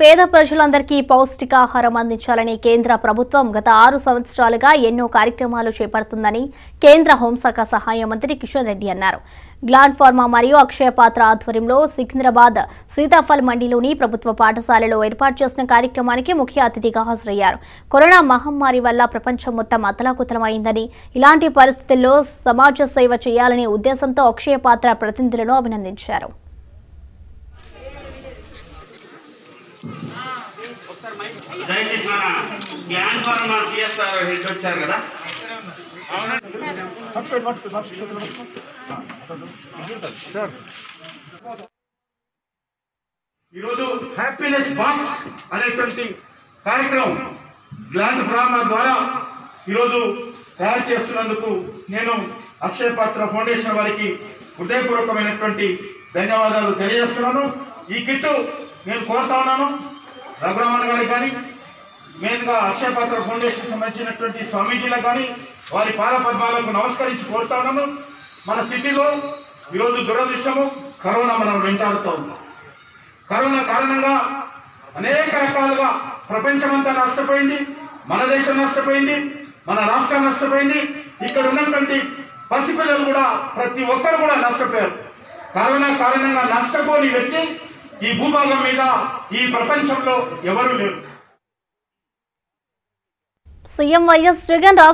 పేద ప్రజలందరికీ పౌష్టికాహారం అందించాలని కేంద్ర ప్రభుత్వం గత ఆరు సంవత్సరాలుగా ఎన్నో కార్యక్రమాలు చేపడుతుందని కేంద్ర హోంశాఖ సహాయ మంత్రి కిషన్ రెడ్డి అన్నారు గ్లాండ్ ఫార్మా మరియు అక్షయ పాత్ర ఆధ్వర్యంలో సికింద్రాబాద్ సీతాఫల్ మండిలోని ప్రభుత్వ పాఠశాలలో ఏర్పాటు చేసిన కార్యక్రమానికి ముఖ్య అతిథిగా హాజరయ్యారు కరోనా మహమ్మారి వల్ల ప్రపంచం మొత్తం అతలాకుతలమైందని ఇలాంటి పరిస్థితుల్లో సమాజ సేవ చేయాలనే ఉద్దేశంతో అక్షయ పాత్ర ప్రతినిధులను అభినందించారు దయచేసి మన గ్లాండ్ ఫార్మా సిఎస్ఆర్ హెడ్ వచ్చారు కదా ఈరోజు హ్యాపీనెస్ బాక్స్ అనేటువంటి కార్యక్రమం గ్లాండ్ ఫ్రామా ద్వారా ఈరోజు తయారు చేస్తున్నందుకు నేను అక్షయ పాత్ర ఫౌండేషన్ వారికి హృదయపూర్వకమైనటువంటి ధన్యవాదాలు తెలియజేస్తున్నాను ఈ కిట్ నేను కోరుతా ఉన్నాను రఘురామన్ గారికి కానీ మెయిన్గా అక్షయ పాత్ర ఫౌండేషన్ సంబంధించినటువంటి స్వామీజీలకు కానీ వారి పాద పద్మాలకు నమస్కరించి కోరుతా ఉన్నాను మన సిటీలో ఈరోజు దురదృష్టము కరోనా మనం వెంటాడుతూ ఉన్నాం కరోనా కారణంగా అనేక రకాలుగా ప్రపంచమంతా నష్టపోయింది మన దేశం నష్టపోయింది మన రాష్ట్రం నష్టపోయింది ఇక్కడ ఉన్నటువంటి పసిపిల్లలు కూడా ప్రతి ఒక్కరు కూడా నష్టపోయారు కరోనా కారణంగా నష్టపోని వ్యక్తి ఈ భూభాగం మీద ఈ ప్రపంచంలో ఎవరు లేరు సీఎం వైఎస్ జగన్